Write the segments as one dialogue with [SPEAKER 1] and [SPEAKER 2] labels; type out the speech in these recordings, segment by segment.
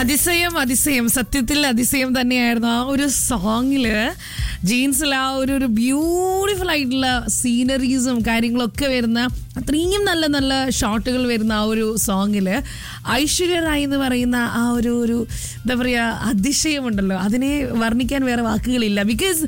[SPEAKER 1] അതിശയം അതിശയം സത്യത്തിൽ അതിശയം തന്നെയായിരുന്നു ആ ഒരു സോങ്ങില് ജീൻസിൽ ആ ഒരു ഒരു ബ്യൂട്ടിഫുൾ ആയിട്ടുള്ള സീനറീസും കാര്യങ്ങളൊക്കെ വരുന്ന അത്രയും നല്ല നല്ല ഷോട്ടുകൾ വരുന്ന ആ ഒരു സോങ്ങില് ഐശ്വര്യ റായ് എന്ന് പറയുന്ന ആ ഒരു ഒരു എന്താ പറയുക അതിശയമുണ്ടല്ലോ അതിനെ വർണ്ണിക്കാൻ വേറെ വാക്കുകളില്ല because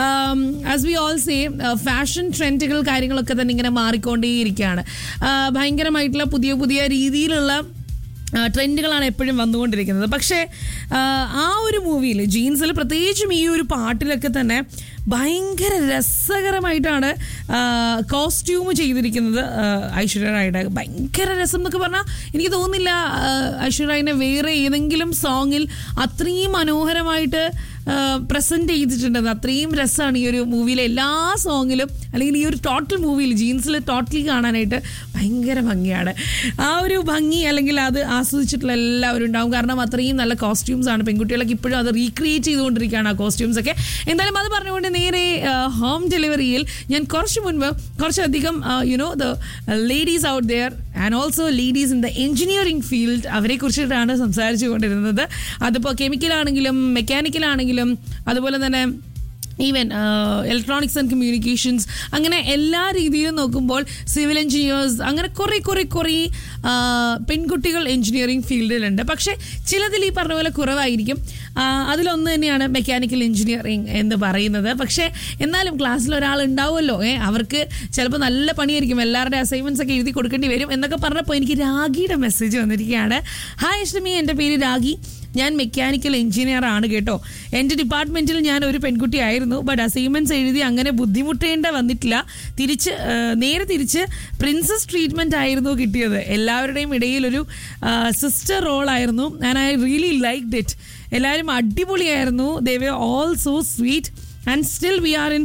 [SPEAKER 1] as we all say fashion ട്രെൻഡുകൾ കാര്യങ്ങളൊക്കെ തന്നെ ഇങ്ങനെ മാറിക്കൊണ്ടേയിരിക്കുകയാണ് ആ, ഭയങ്കരമായിട്ടുള്ള പുതിയ പുതിയ രീതിയിലുള്ള ആ, ട്രെൻഡുകളാണ് എപ്പോഴും വന്നുകൊണ്ടിരിക്കുന്നത് പക്ഷേ ആ, ആ ഒരു മൂവിയിൽ ജീൻസിൽ പ്രത്യേകിച്ചും ഈ ഒരു പാട്ടിലൊക്കെ തന്നെ ഭയങ്കര രസകരമായിട്ടാണ് കോസ്റ്റ്യൂം ചെയ്തിരിക്കുന്നത് ആ, ഐശ്വര്യ റായുടെ ഭയങ്കര രസം എന്നൊക്കെ പറഞ്ഞാൽ എനിക്ക് തോന്നുന്നില്ല ആ, ഐശ്വര്യ റായിനെ വേറെ ഏതെങ്കിലും സോങ്ങിൽ അത്രയും മനോഹരമായിട്ട് പ്രസന്റ് ചെയ്തിട്ടുണ്ടെന്ന് അത്രയും രസമാണ് ഈ ഒരു മൂവിയിലെ എല്ലാ സോങ്ങിലും അല്ലെങ്കിൽ ഈ ഒരു ടോട്ടൽ മൂവിയിൽ ജീൻസിൽ ടോട്ടലി കാണാനായിട്ട് ഭയങ്കര ഭംഗിയാണ് ആ ഒരു ഭംഗി അല്ലെങ്കിൽ അത് ആസ്വദിച്ചിട്ടുള്ള എല്ലാവരും ഉണ്ടാവും കാരണം അത്രയും നല്ല കോസ്റ്റ്യൂംസ് ആണ് പെൺകുട്ടികളൊക്കെ ഇപ്പോഴും അത് റീക്രിയേറ്റ് ചെയ്തുകൊണ്ടിരിക്കുകയാണ് ആ കോസ്റ്റ്യൂംസ് ഒക്കെ എന്തായാലും അത് പറഞ്ഞുകൊണ്ട് നേരെ ഹോം ഡെലിവറിയിൽ ഞാൻ കുറച്ച് മുൻപ് കുറച്ചധികം you know the ladies out there and also ladies in the engineering field അവരെ കുറിച്ചിട്ടാണ് സംസാരിച്ചു കൊണ്ടിരുന്നത് അതിപ്പോൾ കെമിക്കലാണെങ്കിലും മെക്കാനിക്കലാണെങ്കിലും അതുപോലെ തന്നെ ഈവൻ ഇലക്ട്രോണിക്സ് ആൻഡ് കമ്മ്യൂണിക്കേഷൻസ് അങ്ങനെ എല്ലാ രീതിയിലും നോക്കുമ്പോൾ സിവിൽ എഞ്ചിനീയേഴ്സ് അങ്ങനെ കുറേ കുറേ കുറേ ആ, പെൺകുട്ടികൾ എഞ്ചിനീയറിംഗ് ഫീൽഡിലുണ്ട് പക്ഷേ ചിലതിൽ ഈ പറഞ്ഞ പോലെ കുറവായിരിക്കും ആ, അതിലൊന്ന് തന്നെയാണ് മെക്കാനിക്കൽ എഞ്ചിനീയറിംഗ് എന്ന് പറയുന്നത് പക്ഷേ എന്നാലും ക്ലാസ്സിൽ ഒരാൾ ഉണ്ടാവുമല്ലോ ഏ അവർക്ക് ചിലപ്പോൾ നല്ല പണിയായിരിക്കും എല്ലാവരുടെ അസൈൻമെൻറ്റ്സ് ഒക്കെ എഴുതി കൊടുക്കേണ്ടി വരും എന്നൊക്കെ പറഞ്ഞപ്പോൾ എനിക്ക് രാഗിയുടെ മെസ്സേജ് വന്നിരിക്കുകയാണ് ഹായ് അഷ്ടമി എൻ്റെ പേര് രാഗി ഞാൻ മെക്കാനിക്കൽ എഞ്ചിനീയർ ആണ് കേട്ടോ എൻ്റെ ഡിപ്പാർട്ട്മെന്റിൽ ഞാൻ ഒരു പെൺകുട്ടിയായിരുന്നു ബട്ട് അസൈൻമെന്റ്സ് എഴുതി അങ്ങനെ ബുദ്ധിമുട്ടേണ്ട വന്നിട്ടില്ല തിരിച്ച് ആ, നേരെ തിരിച്ച് പ്രിൻസസ് ട്രീറ്റ്മെന്റ് ആയിരുന്നു കിട്ടിയത് എല്ലാവരുടെയും ഇടയിൽ ഒരു സിസ്റ്റർ റോൾ ആയിരുന്നു and I really like it എല്ലാവരും അടിപൊളിയായിരുന്നു they were all so sweet and still we are in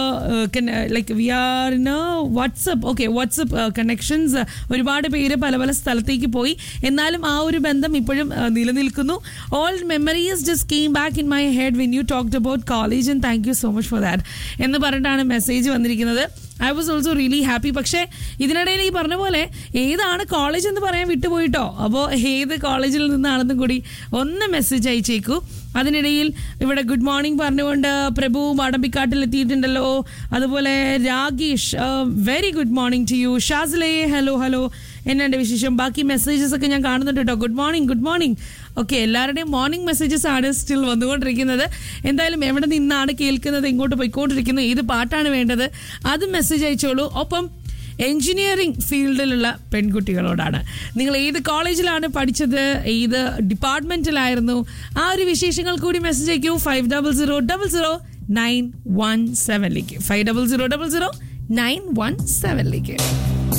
[SPEAKER 1] like we are in WhatsApp okay WhatsApp connections ഒരുപാട് പേര് പല പല സ്ഥലത്തേക്ക് പോയി എന്നാലും ആ ഒരു ബന്ധം ഇപ്പോഴും uh, നിലനിൽക്കുന്നു all memories just came back in my head when you talked about college and thank you so much for that എന്ന് പറഞ്ഞിട്ടാണ് മെസ്സേജ് വന്നിരിക്കുന്നത് I was also really happy പക്ഷേ ഇതിനിടയിൽ ഈ പറഞ്ഞ പോലെ ഏതാണ് കോളേജ് എന്ന് പറയാൻ വിട്ടുപോയിട്ടോ അപ്പോൾ ഏത് കോളേജിൽ നിന്നാണെന്നും കൂടി ഒന്ന് മെസ്സേജ് അയച്ചേക്കൂ അതിനിടയിൽ ഇവിടെ ഗുഡ് മോർണിംഗ് പറഞ്ഞുകൊണ്ട് പ്രഭു മാടമ്പിക്കാട്ടിൽ എത്തിയിട്ടുണ്ടല്ലോ അതുപോലെ Rakesh very good morning to you ഷാസിലേ ഹലോ ഹലോ എന്നെ വിശേഷം ബാക്കി മെസ്സേജസ് ഒക്കെ ഞാൻ കാണുന്നുണ്ട് കേട്ടോ good morning good morning okay എല്ലാവരുടെയും മോർണിംഗ് മെസ്സേജസ് ആണ് സ്റ്റിൽ വന്നുകൊണ്ടിരിക്കുന്നത് എന്തായാലും എവിടെ നിന്നാണ് കേൾക്കുന്നത് ഇങ്ങോട്ട് പോയിക്കൊണ്ടിരിക്കുന്നത് ഏത് പാട്ടാണ് വേണ്ടത് അത് മെസ്സേജ് അയച്ചോളൂ ഒപ്പം എഞ്ചിനീയറിംഗ് ഫീൽഡിലുള്ള പെൺകുട്ടികളോടാണ് നിങ്ങൾ ഏത് കോളേജിലാണ് പഠിച്ചത് ഏത് ഡിപ്പാർട്ട്മെന്റിലായിരുന്നു ആ ഒരു വിശേഷങ്ങൾ കൂടി മെസ്സേജ് അയക്കൂ five double zero double zero nine one സെവനിലേക്ക് five double zero double zero nine one സെവനിലേക്ക്